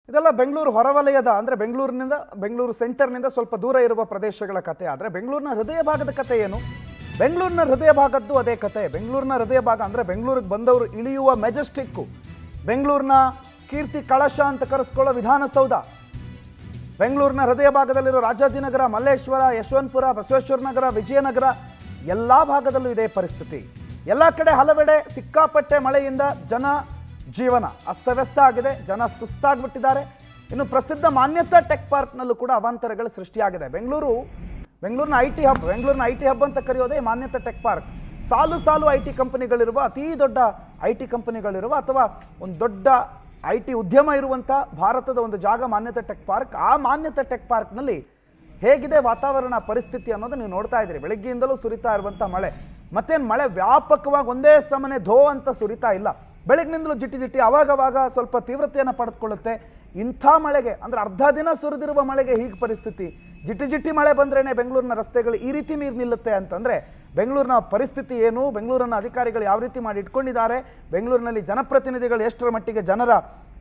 ಇದೆಲ್ಲ ಬೆಂಗಳೂರು ಹೊರವಲಯದ ಅಂದರೆ ಬೆಂಗಳೂರಿನಿಂದ ಬೆಂಗಳೂರು ಸೆಂಟರ್ನಿಂದ ಸ್ವಲ್ಪ ದೂರ ಇರುವ ಪ್ರದೇಶಗಳ ಕತೆ ಆದರೆ ಬೆಂಗಳೂರಿನ ಹೃದಯ ಭಾಗದ ಕತೆ ಏನು ಬೆಂಗಳೂರಿನ ಹೃದಯ ಭಾಗದ್ದು ಅದೇ ಕತೆ ಬೆಂಗಳೂರಿನ ಹೃದಯ ಭಾಗ ಅಂದರೆ ಬೆಂಗಳೂರಿಗೆ ಬಂದವರು ಇಳಿಯುವ ಮೆಜೆಸ್ಟಿಕ್ಕು ಬೆಂಗಳೂರಿನ ಕೀರ್ತಿ ಕಳಶ ಅಂತ ಕರೆಸ್ಕೊಳ್ಳೋ ವಿಧಾನಸೌಧ ಬೆಂಗಳೂರಿನ ಹೃದಯ ಭಾಗದಲ್ಲಿರೋ ರಾಜಾಜಿನಗರ ಮಲ್ಲೇಶ್ವರ ಯಶವಂತಪುರ ಬಸವೇಶ್ವರ ನಗರ ವಿಜಯನಗರ ಎಲ್ಲ ಭಾಗದಲ್ಲೂ ಇದೇ ಪರಿಸ್ಥಿತಿ ಎಲ್ಲ ಕಡೆ ಹಲವೆಡೆ ಸಿಕ್ಕಾಪಟ್ಟೆ ಮಳೆಯಿಂದ ಜನ ಜೀವನ ಅಸ್ತವ್ಯಸ್ತ ಆಗಿದೆ ಜನ ಸುಸ್ತಾಗ್ಬಿಟ್ಟಿದ್ದಾರೆ ಇನ್ನು ಪ್ರಸಿದ್ಧ ಮಾನ್ಯತಾ ಟೆಕ್ ಪಾರ್ಕ್ನಲ್ಲೂ ಕೂಡ ಅವಾಂತರಗಳು ಸೃಷ್ಟಿಯಾಗಿದೆ ಬೆಂಗಳೂರು ಬೆಂಗಳೂರಿನ ಐ ಟಿ ಹಬ್ ಬೆಂಗಳೂರಿನ ಐ ಟಿ ಹಬ್ ಅಂತ ಕರೆಯೋದೇ ಮಾನ್ಯತಾ ಟೆಕ್ ಪಾರ್ಕ್ ಸಾಲು ಸಾಲು ಐ ಟಿ ಕಂಪನಿಗಳಿರುವ ಅತೀ ದೊಡ್ಡ ಐ ಟಿ ಕಂಪನಿಗಳಿರುವ ಅಥವಾ ಒಂದು ದೊಡ್ಡ ಐ ಟಿ ಉದ್ಯಮ ಇರುವಂಥ ಭಾರತದ ಒಂದು ಜಾಗ ಮಾನ್ಯತೆ ಟೆಕ್ ಪಾರ್ಕ್ ಆ ಮಾನ್ಯತೆ ಟೆಕ್ ಪಾರ್ಕ್ನಲ್ಲಿ ಹೇಗಿದೆ ವಾತಾವರಣ ಪರಿಸ್ಥಿತಿ ಅನ್ನೋದು ನೀವು ನೋಡ್ತಾ ಇದ್ದೀರಿ ಬೆಳಗ್ಗೆಯಿಂದಲೂ ಸುರಿತಾ ಇರುವಂಥ ಮಳೆ ಮತ್ತೇನು ಮಳೆ ವ್ಯಾಪಕವಾಗಿ ಒಂದೇ ಸಮನೆ ಧೋ ಅಂತ ಸುರಿತಾ ಇಲ್ಲ ಬೆಳಗ್ಗಿನಿಂದಲೂ ಜಿಟ್ಟಿ ಜಿಟ್ಟಿ ಅವಾಗವಾಗ ಸ್ವಲ್ಪ ತೀವ್ರತೆಯನ್ನು ಪಡೆದುಕೊಳ್ಳುತ್ತೆ ಇಂಥ ಮಳೆಗೆ ಅಂದರೆ ಅರ್ಧ ದಿನ ಸುರಿದಿರುವ ಮಳೆಗೆ ಹೀಗೆ ಪರಿಸ್ಥಿತಿ ಜಿಟ್ಟಿ ಜಿಟ್ಟಿ ಮಳೆ ಬಂದ್ರೇ ಬೆಂಗಳೂರಿನ ರಸ್ತೆಗಳು ಈ ರೀತಿ ನೀರು ನಿಲ್ಲುತ್ತೆ ಅಂತಂದರೆ ಬೆಂಗಳೂರಿನ ಪರಿಸ್ಥಿತಿ ಏನು ಬೆಂಗಳೂರಿನ ಅಧಿಕಾರಿಗಳು ಯಾವ ರೀತಿ ಮಾಡಿ ಇಟ್ಕೊಂಡಿದ್ದಾರೆ ಬೆಂಗಳೂರಿನಲ್ಲಿ ಜನಪ್ರತಿನಿಧಿಗಳು ಎಷ್ಟರ ಮಟ್ಟಿಗೆ ಜನರ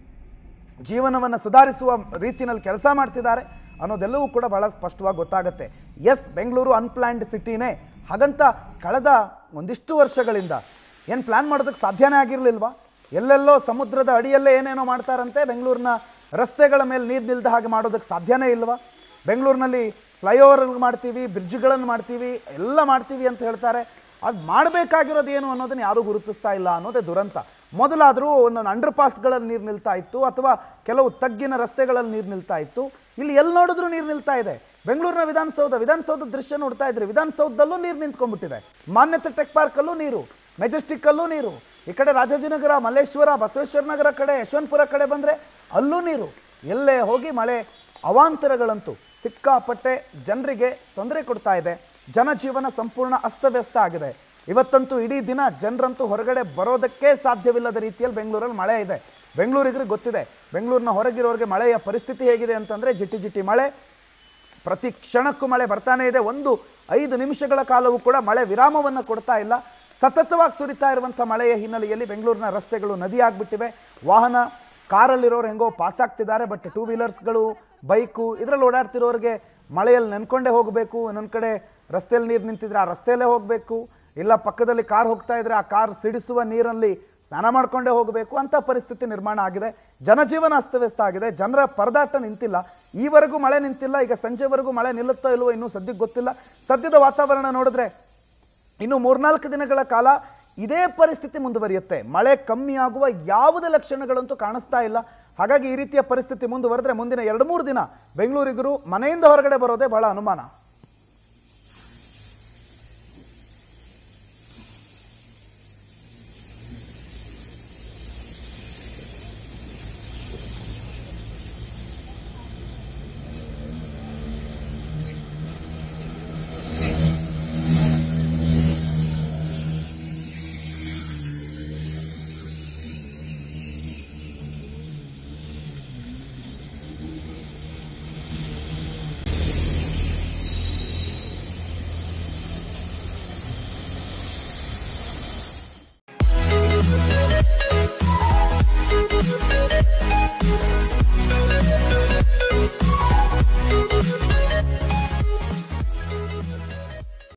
ಜೀವನವನ್ನು ಸುಧಾರಿಸುವ ರೀತಿಯಲ್ಲಿ ಕೆಲಸ ಮಾಡ್ತಿದ್ದಾರೆ ಅನ್ನೋದೆಲ್ಲವೂ ಕೂಡ ಬಹಳ ಸ್ಪಷ್ಟವಾಗಿ ಗೊತ್ತಾಗುತ್ತೆ ಎಸ್ ಬೆಂಗಳೂರು ಅನ್ಪ್ಲ್ಯಾಂಡ್ ಸಿಟಿನೇ ಹಾಗಂತ ಕಳೆದ ಒಂದಿಷ್ಟು ವರ್ಷಗಳಿಂದ ಏನು ಪ್ಲ್ಯಾನ್ ಮಾಡೋದಕ್ಕೆ ಸಾಧ್ಯನೇ ಆಗಿರಲಿಲ್ವಾ ಎಲ್ಲೆಲ್ಲೋ ಸಮುದ್ರದ ಅಡಿಯಲ್ಲೇ ಏನೇನೋ ಮಾಡ್ತಾರಂತೆ ಬೆಂಗಳೂರಿನ ರಸ್ತೆಗಳ ಮೇಲೆ ನೀರು ನಿಲ್ದ ಹಾಗೆ ಮಾಡೋದಕ್ಕೆ ಸಾಧ್ಯನೇ ಇಲ್ವಾ ಬೆಂಗಳೂರಿನಲ್ಲಿ ಫ್ಲೈಓವರ್ ಮಾಡ್ತೀವಿ ಬ್ರಿಡ್ಜ್ಗಳನ್ನು ಮಾಡ್ತೀವಿ ಎಲ್ಲ ಮಾಡ್ತೀವಿ ಅಂತ ಹೇಳ್ತಾರೆ ಅದು ಮಾಡಬೇಕಾಗಿರೋದು ಏನು ಅನ್ನೋದನ್ನ ಯಾರೂ ಗುರುತಿಸ್ತಾ ಇಲ್ಲ ಅನ್ನೋದೇ ದುರಂತ ಮೊದಲಾದರೂ ಒಂದೊಂದು ಅಂಡರ್ ಪಾಸ್ಗಳಲ್ಲಿ ನೀರು ನಿಲ್ತಾ ಇತ್ತು ಅಥವಾ ಕೆಲವು ತಗ್ಗಿನ ರಸ್ತೆಗಳಲ್ಲಿ ನೀರು ನಿಲ್ತಾ ಇತ್ತು ಇಲ್ಲಿ ಎಲ್ಲಿ ನೋಡಿದ್ರೂ ನೀರು ನಿಲ್ತಾ ಇದೆ ಬೆಂಗಳೂರಿನ ವಿಧಾನಸೌಧ ವಿಧಾನಸೌಧ ದೃಶ್ಯ ನೋಡ್ತಾ ಇದ್ರಿ ವಿಧಾನಸೌಧದಲ್ಲೂ ನೀರು ನಿಂತ್ಕೊಂಡ್ಬಿಟ್ಟಿದೆ ಮಾನ್ಯತೆ ಟೆಕ್ ಪಾರ್ಕಲ್ಲೂ ನೀರು ಮೆಜೆಸ್ಟಿಕ್ಕಲ್ಲೂ ನೀರು ಈ ಕಡೆ ರಾಜಾಜಿನಗರ ಮಲ್ಲೇಶ್ವರ ಬಸವೇಶ್ವರ ನಗರ ಕಡೆ ಯಶವಂತಪುರ ಕಡೆ ಬಂದರೆ ಅಲ್ಲೂ ನೀರು ಎಲ್ಲೇ ಹೋಗಿ ಮಳೆ ಅವಾಂತರಗಳಂತೂ ಸಿಕ್ಕಾಪಟ್ಟೆ ಜನರಿಗೆ ತೊಂದರೆ ಕೊಡ್ತಾ ಇದೆ ಜನಜೀವನ ಸಂಪೂರ್ಣ ಅಸ್ತವ್ಯಸ್ತ ಆಗಿದೆ ಇವತ್ತಂತೂ ಇಡೀ ದಿನ ಜನರಂತೂ ಹೊರಗಡೆ ಬರೋದಕ್ಕೆ ಸಾಧ್ಯವಿಲ್ಲದ ರೀತಿಯಲ್ಲಿ ಬೆಂಗಳೂರಲ್ಲಿ ಮಳೆ ಇದೆ ಬೆಂಗಳೂರಿಗೆ ಗೊತ್ತಿದೆ ಬೆಂಗಳೂರಿನ ಹೊರಗಿರೋರಿಗೆ ಮಳೆಯ ಪರಿಸ್ಥಿತಿ ಹೇಗಿದೆ ಅಂತಂದರೆ ಜಿಟ್ಟಿ ಜಿಟ್ಟಿ ಮಳೆ ಪ್ರತಿ ಕ್ಷಣಕ್ಕೂ ಮಳೆ ಬರ್ತಾನೆ ಇದೆ ಒಂದು ಐದು ನಿಮಿಷಗಳ ಕಾಲವೂ ಕೂಡ ಮಳೆ ವಿರಾಮವನ್ನು ಕೊಡ್ತಾ ಇಲ್ಲ ಸತತವಾಗಿ ಸುರಿತಾ ಇರುವಂಥ ಮಳೆಯ ಹಿನ್ನೆಲೆಯಲ್ಲಿ ಬೆಂಗಳೂರಿನ ರಸ್ತೆಗಳು ನದಿ ಆಗ್ಬಿಟ್ಟಿವೆ ವಾಹನ ಕಾರಲ್ಲಿರೋರು ಹೆಂಗೋ ಪಾಸ್ ಆಗ್ತಿದ್ದಾರೆ ಬಟ್ ಟೂ ವೀಲರ್ಸ್ಗಳು ಬೈಕು ಇದರಲ್ಲಿ ಓಡಾಡ್ತಿರೋರಿಗೆ ಮಳೆಯಲ್ಲಿ ನೆನ್ಕೊಂಡೇ ಹೋಗಬೇಕು ಇನ್ನೊಂದು ಕಡೆ ರಸ್ತೆಯಲ್ಲಿ ನೀರು ನಿಂತಿದ್ರೆ ಆ ರಸ್ತೆಯಲ್ಲೇ ಹೋಗಬೇಕು ಇಲ್ಲ ಪಕ್ಕದಲ್ಲಿ ಕಾರ್ ಹೋಗ್ತಾ ಇದ್ರೆ ಆ ಕಾರ್ ಸಿಡಿಸುವ ನೀರಲ್ಲಿ ಸ್ನಾನ ಮಾಡ್ಕೊಂಡೇ ಹೋಗಬೇಕು ಅಂತ ಪರಿಸ್ಥಿತಿ ನಿರ್ಮಾಣ ಆಗಿದೆ ಜನಜೀವನ ಅಸ್ತವ್ಯಸ್ತ ಆಗಿದೆ ಜನರ ಪರದಾಟ ನಿಂತಿಲ್ಲ ಈವರೆಗೂ ಮಳೆ ನಿಂತಿಲ್ಲ ಈಗ ಸಂಜೆವರೆಗೂ ಮಳೆ ನಿಲ್ಲುತ್ತೋ ಇಲ್ವೋ ಇನ್ನೂ ಸದ್ಯಕ್ಕೆ ಗೊತ್ತಿಲ್ಲ ಸದ್ಯದ ವಾತಾವರಣ ನೋಡಿದ್ರೆ ಇನ್ನು ಮೂರ್ನಾಲ್ಕು ದಿನಗಳ ಕಾಲ ಇದೇ ಪರಿಸ್ಥಿತಿ ಮುಂದುವರಿಯುತ್ತೆ ಮಳೆ ಕಮ್ಮಿ ಆಗುವ ಯಾವುದೇ ಲಕ್ಷಣಗಳಂತೂ ಕಾಣಿಸ್ತಾ ಇಲ್ಲ ಹಾಗಾಗಿ ಈ ರೀತಿಯ ಪರಿಸ್ಥಿತಿ ಮುಂದುವರೆದ್ರೆ ಮುಂದಿನ ಎರಡು ಮೂರು ದಿನ ಬೆಂಗಳೂರಿಗರು ಮನೆಯಿಂದ ಹೊರಗಡೆ ಬರೋದೇ ಬಹಳ ಅನುಮಾನ